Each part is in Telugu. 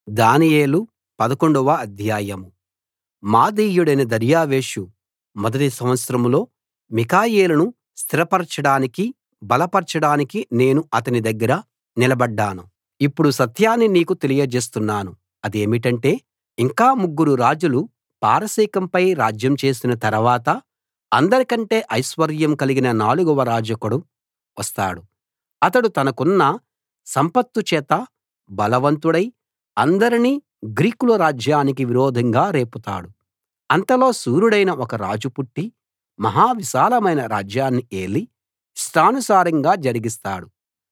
దానియేలు పదకొండవ అధ్యాయం మాదీయుడైన దర్యావేషు మొదటి సంవత్సరంలో మిఖాయేలును స్థిరపరచడానికీ బలపరచడానికీ నేను అతని దగ్గర నిలబడ్డాను ఇప్పుడు సత్యాన్ని నీకు తెలియజేస్తున్నాను అదేమిటంటే ఇంకా ముగ్గురు రాజులు పారసీకంపై రాజ్యం చేసిన తరవాత అందరికంటే ఐశ్వర్యం కలిగిన నాలుగవ రాజొకడు వస్తాడు అతడు తనకున్న సంపత్తు చేత బలవంతుడై అందరినీ గ్రీకుల రాజ్యానికి విరోధంగా రేపుతాడు అంతలో శూరుడైన ఒక రాజు పుట్టి మహా విశాలమైన రాజ్యాన్ని ఏలి ఇష్టానుసారంగా జరిగిస్తాడు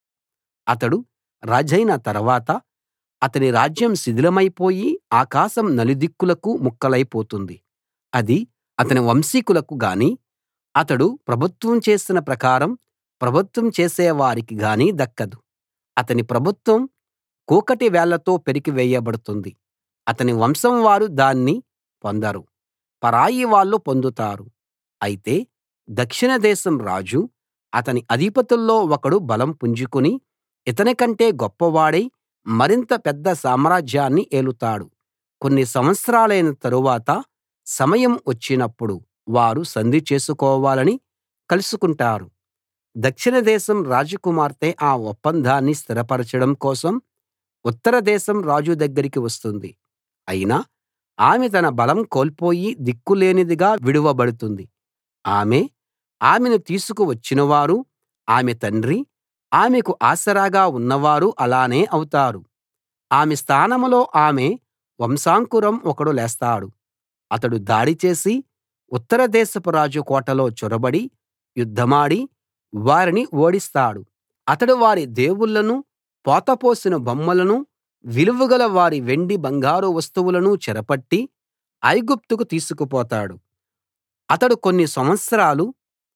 అతడు రాజైన తరవాత అతని రాజ్యం శిథిలమైపోయి ఆకాశం నలుదిక్కులకూ ముక్కలైపోతుంది అది అతని వంశీకులకు గానీ అతడు ప్రభుత్వం చేసిన ప్రకారం ప్రభుత్వం చేసేవారికి గానీ దక్కదు అతని ప్రభుత్వం కూకటి వేళ్ళతో పెరికివేయబడుతుంది అతని వంశం వారు దాన్ని పొందరు పరాయి వాళ్ళు పొందుతారు అయితే దక్షిణ దేశం రాజు అతని అధిపతుల్లో ఒకడు బలం పుంజుకుని ఇతని కంటే గొప్పవాడై మరింత పెద్ద సామ్రాజ్యాన్ని ఏలుతాడు కొన్ని సంవత్సరాలైన తరువాత సమయం వచ్చినప్పుడు వారు సంధి చేసుకోవాలని కలుసుకుంటారు దక్షిణ దేశం రాజకుమార్తె ఆ ఒప్పందాన్ని స్థిరపరచడం కోసం ఉత్తర దేశం రాజు దగ్గరికి వస్తుంది అయినా ఆమె తన బలం కోల్పోయి దిక్కులేనిదిగా విడువబడుతుంది ఆమె ఆమెను తీసుకు వచ్చినవారు ఆమె తండ్రి ఆమెకు ఆసరాగా ఉన్నవారు అలానే అవుతారు ఆమె స్థానంలో ఆమె వంశాంకురం ఒకడు లేస్తాడు అతడు దాడి చేసి ఉత్తర దేశపు రాజు కోటలో చొరబడి యుద్ధమాడి వారిని ఓడిస్తాడు అతడు వారి దేవుళ్ళను పోతపోసిన బొమ్మలను విలువగల వారి వెండి బంగారు వస్తువులను చెరపట్టి ఐగుప్తుకు తీసుకుపోతాడు అతడు కొన్ని సంవత్సరాలు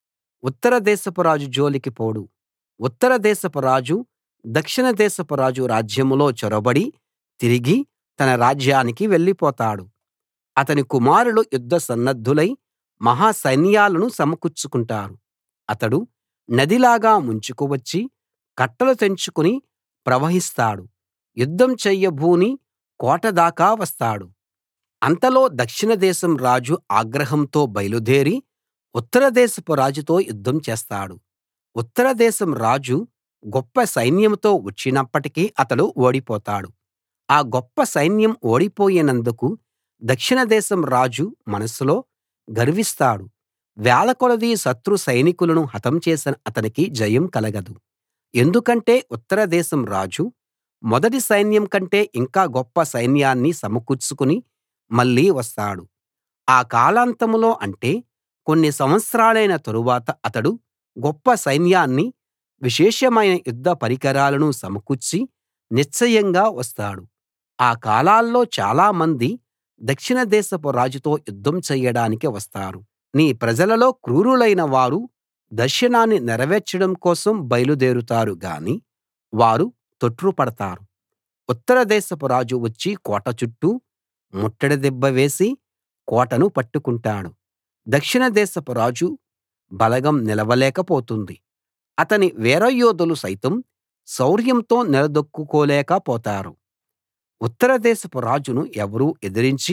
ఉత్తర దేశపు రాజు జోలికి పోడు ఉత్తర దేశపు రాజు దక్షిణ దేశపు రాజు రాజ్యంలో చొరబడి తిరిగి తన రాజ్యానికి వెళ్ళిపోతాడు అతని కుమారులు యుద్ధ సన్నద్ధులై మహా సైన్యాలను సమకూర్చుకుంటారు అతడు నదిలాగా ముంచుకు వచ్చి కట్టలు తెంచుకుని ప్రవహిస్తాడు యుద్ధం చెయ్యబూని కోట దాకా వస్తాడు అంతలో దక్షిణ దేశం రాజు ఆగ్రహంతో బయలుదేరి ఉత్తర దేశపు రాజుతో యుద్ధం చేస్తాడు ఉత్తర దేశం రాజు గొప్ప సైన్యంతో వచ్చినప్పటికీ అతడు ఓడిపోతాడు ఆ గొప్ప సైన్యం ఓడిపోయినందుకు దక్షిణ దేశం రాజు మనసులో గర్విస్తాడు వేలకొలది శత్రు సైనికులను హతం చేసిన అతనికి జయం కలగదు ఎందుకంటే ఉత్తర దేశం రాజు మొదటి సైన్యం కంటే ఇంకా గొప్ప సైన్యాన్ని సమకూర్చుకుని మళ్ళీ వస్తాడు ఆ కాలాంతంలో అంటే కొన్ని సంవత్సరాలైన తరువాత అతడు గొప్ప సైన్యాన్ని విశేషమైన యుద్ధ పరికరాలను సమకూర్చి నిశ్చయంగా వస్తాడు ఆ కాలాల్లో చాలామంది దక్షిణ దేశపు రాజుతో యుద్ధం చెయ్యడానికి వస్తారు నీ ప్రజలలో క్రూరులైన వారు దర్శనాన్ని నెరవేర్చడం కోసం బయలుదేరుతారు గాని వారు తొట్రుపడతారు ఉత్తర దేశపు రాజు వచ్చి కోట చుట్టూ ముట్టడి దిబ్బ వేసి కోటను పట్టుకుంటాడు దక్షిణ దేశపు రాజు బలగం నిలవలేకపోతుంది అతని వీరయోధులు సైతం శౌర్యంతో నిలదొక్కుకోలేక పోతారు ఉత్తర దేశపు రాజును ఎవరూ ఎదిరించి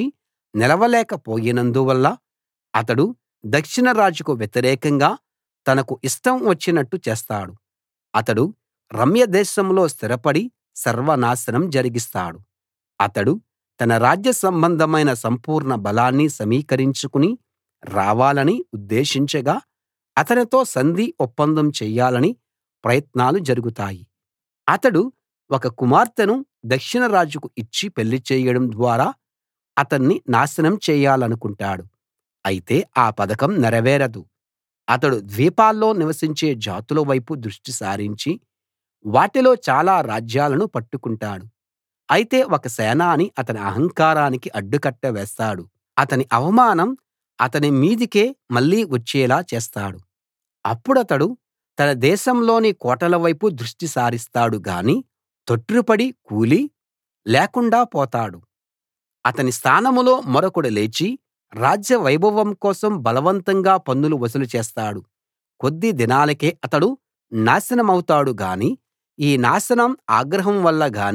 నిలవలేకపోయినందువల్ల అతడు దక్షిణ రాజుకు వ్యతిరేకంగా తనకు ఇష్టం వచ్చినట్టు చేస్తాడు అతడు రమ్య దేశంలో స్థిరపడి సర్వనాశనం జరిగిస్తాడు అతడు తన రాజ్య సంబంధమైన సంపూర్ణ బలాన్ని సమీకరించుకుని రావాలని ఉద్దేశించగా అతనితో సంధి ఒప్పందం చెయ్యాలని ప్రయత్నాలు జరుగుతాయి అతడు ఒక కుమార్తెను దక్షిణ రాజుకు ఇచ్చి పెళ్లి చేయడం ద్వారా అతన్ని నాశనం చేయాలనుకుంటాడు అయితే ఆ పథకం నెరవేరదు అతడు ద్వీపాల్లో నివసించే జాతుల వైపు దృష్టి సారించి వాటిలో చాలా రాజ్యాలను పట్టుకుంటాడు అయితే ఒక సేనాని అతని అహంకారానికి అడ్డుకట్ట వేస్తాడు అతని అవమానం అతని మీదికే మళ్ళీ వచ్చేలా చేస్తాడు అప్పుడతడు తన దేశంలోని కోటల వైపు దృష్టి సారిస్తాడు గాని తొట్రుపడి కూలి లేకుండా పోతాడు అతని స్థానంలో మరొకడు లేచి రాజ్య వైభవం కోసం బలవంతంగా పన్నులు వసూలు చేస్తాడు కొద్ది దినాలకే అతడు నాశనమౌతాడు గాని ఈ నాశనం ఆగ్రహం వల్ల గానీ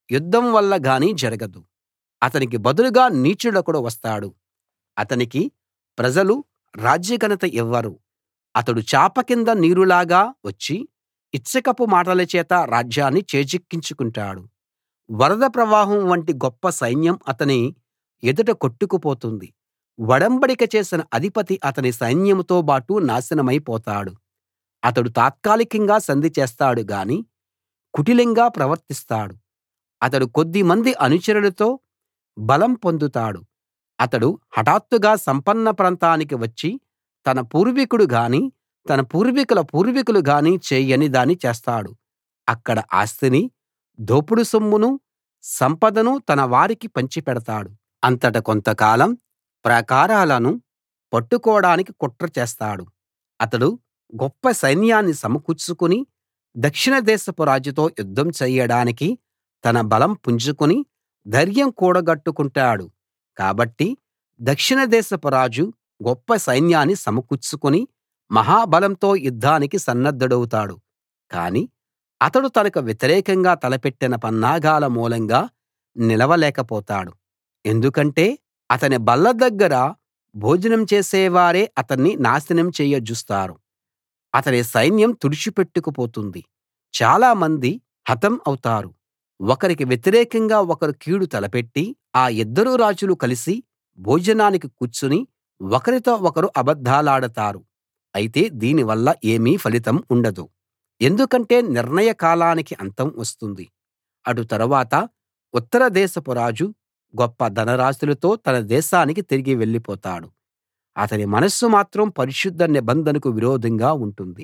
యుద్ధం వల్ల గానీ జరగదు అతనికి బదులుగా నీచుడొకడు వస్తాడు అతనికి ప్రజలు రాజ్యఘనత ఇవ్వరు అతడు చాప కింద నీరులాగా వచ్చి ఇచ్చకపు మాటల చేత రాజ్యాన్ని చేజిక్కించుకుంటాడు వరద ప్రవాహం వంటి గొప్ప సైన్యం అతని ఎదుట కొట్టుకుపోతుంది ఒడంబడిక చేసిన అధిపతి అతని సైన్యంతో బాటు నాశనమైపోతాడు అతడు తాత్కాలికంగా సంధి చేస్తాడు గాని కుటిలంగా ప్రవర్తిస్తాడు అతడు కొద్దిమంది అనుచరులతో బలం పొందుతాడు అతడు హఠాత్తుగా సంపన్న ప్రాంతానికి వచ్చి తన పూర్వీకుడు గాని తన పూర్వీకుల పూర్వీకులు గాని చేయని దాన్ని చేస్తాడు అక్కడ ఆస్తిని దోపుడు సొమ్మును సంపదను తన వారికి పంచిపెడతాడు అంతట కొంతకాలం ప్రాకారాలను పట్టుకోడానికి కుట్ర చేస్తాడు అతడు గొప్ప సైన్యాన్ని సమకూర్చుకుని దక్షిణ దేశపు రాజుతో యుద్ధం చెయ్యడానికి తన బలం పుంజుకుని ధైర్యం కూడగట్టుకుంటాడు కాబట్టి దక్షిణ దేశపు రాజు గొప్ప సైన్యాన్ని సమకూర్చుకుని మహాబలంతో యుద్ధానికి సన్నద్ధుడవుతాడు కాని అతడు తనకు వ్యతిరేకంగా తలపెట్టిన పన్నాగాల మూలంగా నిలవలేకపోతాడు ఎందుకంటే అతని బల్ల దగ్గర భోజనం చేసేవారే అతన్ని నాశనం చెయ్యజూస్తారు అతని సైన్యం తుడిచిపెట్టుకుపోతుంది చాలా మంది హతం అవుతారు ఒకరికి వ్యతిరేకంగా ఒకరు కీడు తలపెట్టి ఆ ఇద్దరు రాజులు కలిసి భోజనానికి కూర్చుని ఒకరితో ఒకరు అబద్ధాలాడతారు అయితే దీనివల్ల ఏమీ ఫలితం ఉండదు ఎందుకంటే నిర్ణయ కాలానికి అంతం వస్తుంది అటు తరువాత ఉత్తర దేశపు రాజు గొప్ప ధనరాశులతో తన దేశానికి తిరిగి వెళ్ళిపోతాడు అతని మనస్సు మాత్రం పరిశుద్ధ నిబంధనకు విరోధంగా ఉంటుంది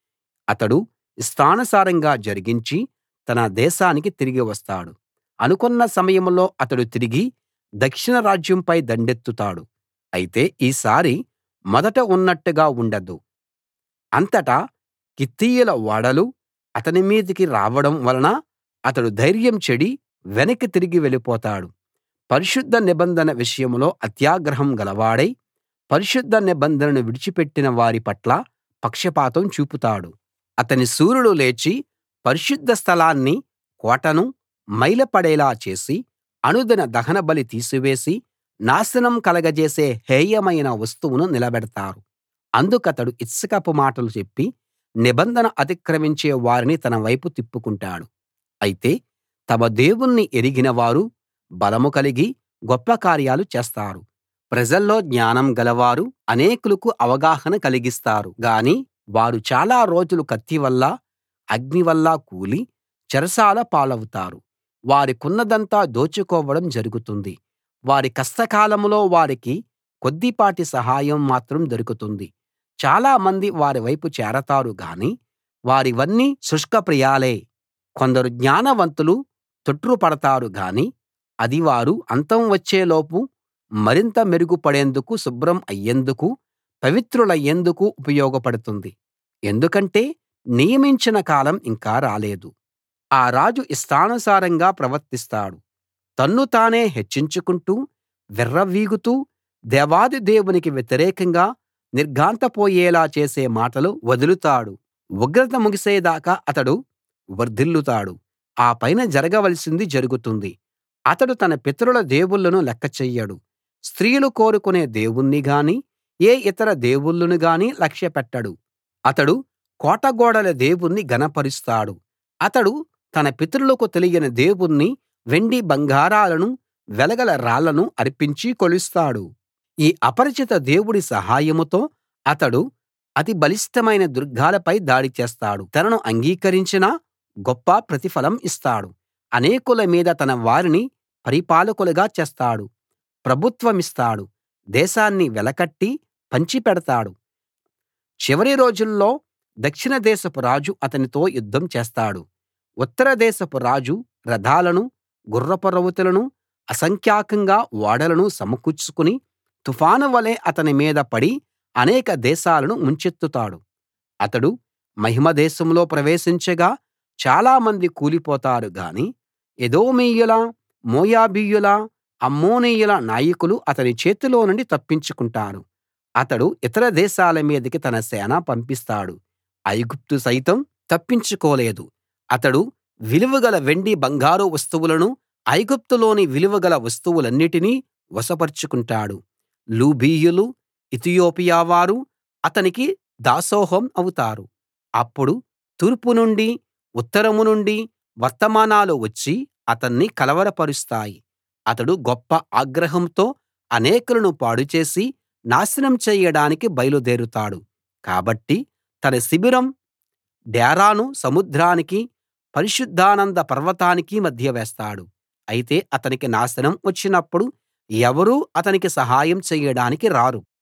అతడు ఇష్టానుసారంగా జరిగించి తన దేశానికి తిరిగి వస్తాడు అనుకున్న సమయంలో అతడు తిరిగి దక్షిణ రాజ్యంపై దండెత్తుతాడు అయితే ఈసారి మొదట ఉన్నట్టుగా ఉండదు అంతటా కిత్తీయుల ఓడలు అతని మీదికి రావడం వలన అతడు ధైర్యం చెడి వెనక్కి తిరిగి వెళ్ళిపోతాడు పరిశుద్ధ నిబంధన విషయంలో అత్యాగ్రహం గలవాడై పరిశుద్ధ నిబంధనను విడిచిపెట్టిన వారి పట్ల పక్షపాతం చూపుతాడు అతని శూరులు లేచి పరిశుద్ధ స్థలాన్ని కోటను మైలపడేలా చేసి అనుదిన దహనబలి తీసివేసి నాశనం కలగజేసే హేయమైన వస్తువును నిలబెడతారు అందుకతడు ఇచ్చకపు మాటలు చెప్పి నిబంధన అతిక్రమించే వారిని తన వైపు తిప్పుకుంటాడు అయితే తమ దేవుణ్ణి ఎరిగిన వారు బలం కలిగి గొప్ప కార్యాలు చేస్తారు ప్రజల్లో జ్ఞానం గలవారు అనేకులకు అవగాహన కలిగిస్తారు గాని వారు చాలా రోజులు కత్తి వల్ల అగ్ని వల్ల కూలి చెరసాల పాలవుతారు వారికున్నదంతా దోచుకోవడం జరుగుతుంది వారి కష్టకాలంలో వారికి కొద్దిపాటి సహాయం మాత్రం దొరుకుతుంది చాలా మంది వారి వైపు చేరతారు గాని వారివన్నీ శుష్కప్రియాలే కొందరు జ్ఞానవంతులు తొట్రుపడతారు గాని అది వారు అంతం వచ్చేలోపు మరింత మెరుగుపడేందుకు శుభ్రం అయ్యేందుకు పవిత్రులయ్యేందుకు ఉపయోగపడుతుంది ఎందుకంటే నియమించిన కాలం ఇంకా రాలేదు ఆ రాజు ఇష్టానుసారంగా ప్రవర్తిస్తాడు తన్ను తానే హెచ్చించుకుంటూ విర్రవీగుతూ దేవాది దేవునికి వ్యతిరేకంగా నిర్ఘాంతపోయేలా చేసే మాటలు వదులుతాడు ఉగ్రత ముగిసేదాకా అతడు వర్ధిల్లుతాడు ఆ పైన జరగవలసింది జరుగుతుంది అతడు తన పితరుల దేవుళ్ళను లెక్క చెయ్యడు స్త్రీలు కోరుకునే దేవుణ్ణి గాని ఏ ఇతర దేవుళ్ళను గాని లక్ష్యపెట్టడు అతడు కోటగోడల దేవుణ్ణి ఘనపరుస్తాడు అతడు తన పితరులకు తెలియని దేవుణ్ణి వెండి బంగారాలను వెలగల రాళ్లను అర్పించి కొలుస్తాడు ఈ అపరిచిత దేవుడి సహాయంతో అతడు అతి బలిష్ఠమైన దుర్గాలపై దాడి చేస్తాడు తనను అంగీకరించిన గొప్ప ప్రతిఫలం ఇస్తాడు అనేకుల మీద తన వారిని పరిపాలకులుగా చేస్తాడు ప్రభుత్వమిస్తాడు దేశాన్ని వెలకట్టి పంచిపెడతాడు చివరి రోజుల్లో దక్షిణ దేశపు రాజు అతనితో యుద్ధం చేస్తాడు ఉత్తర దేశపు రాజు రథాలను గుర్రపు రౌతులను అసంఖ్యాకంగా ఓడలను సమకూర్చుకుని తుఫాను వలె అతని మీద పడి అనేక దేశాలను ముంచెత్తుతాడు అతడు మహిమ దేశంలో ప్రవేశించగా చాలా మంది కూలిపోతారు గాని ఎదోమీయుల మోయాబీయుల అమ్మోనీయుల నాయకులు అతని చేతిలో నుండి తప్పించుకుంటారు అతడు ఇతర దేశాల మీదికి తన సేన పంపిస్తాడు ఐగుప్తు సైతం తప్పించుకోలేదు అతడు విలువగల వెండి బంగారు వస్తువులను ఐగుప్తులోని విలువగల వస్తువులన్నిటినీ వశపరచుకుంటాడు లూబీయులు ఇతియోపియా వారు అతనికి దాసోహం అవుతారు అప్పుడు తూర్పు నుండి ఉత్తరం నుండి వర్తమానాలు వచ్చి అతన్ని కలవరపరుస్తాయి అతడు గొప్ప ఆగ్రహంతో అనేకులను పాడుచేసి నాశనం చెయ్యడానికి బయలుదేరుతాడు కాబట్టి తన శిబిరం డేరాను సముద్రానికి పరిశుద్ధానంద పర్వతానికి మధ్య వేస్తాడు అయితే అతనికి నాశనం వచ్చినప్పుడు ఎవరూ అతనికి సహాయం చెయ్యడానికి రారు